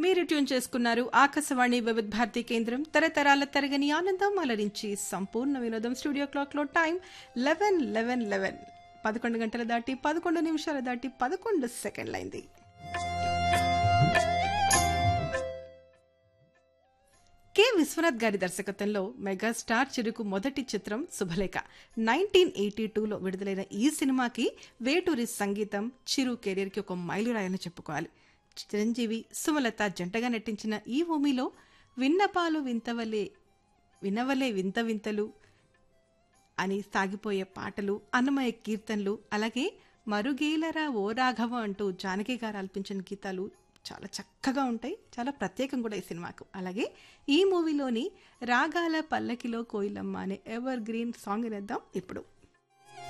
మీరు ట్యూన్ చేసుకున్నారు ఆకాశవాణి వివిధ భారతి కేంద్రం తరతరాల తరగని ఆనందం అలరించి సంపూర్ణ వినోదం స్టూడియో క్లాక్ లో టైం లెవెన్ లెవెన్ లెవెన్ పదకొండు గంటల దాటి పదకొండు నిమిషాలు దాటి పదకొండు సెకండ్లైంది కె విశ్వనాథ్ గారి దర్శకత్వంలో మెగాస్టార్ చిరుకు మొదటి చిత్రం శుభలేఖ నైన్టీన్ ఎయిటీ టూలో విడుదలైన ఈ సినిమాకి వేటూరి సంగీతం చిరు కెరీర్కి ఒక మైలురాయని చెప్పుకోవాలి చిరంజీవి సుమలత జంటగా నటించిన ఈ భూమిలో విన్నపాలు వింతవలే వినవలే వింత వింతలు అని సాగిపోయే పాటలు అన్నమయ కీర్తనలు అలాగే మరుగేలరా ఓ రాఘవ అంటూ జానకి గారు ఆల్పించిన గీతాలు చాలా చక్కగా ఉంటాయి చాలా ప్రత్యేకం కూడా ఈ సినిమాకు అలాగే ఈ మూవీలోని రాగాల పల్లకిలో కోయిలమ్మ అనే ఎవర్ గ్రీన్ సాంగ్ వినేద్దాం ఇప్పుడు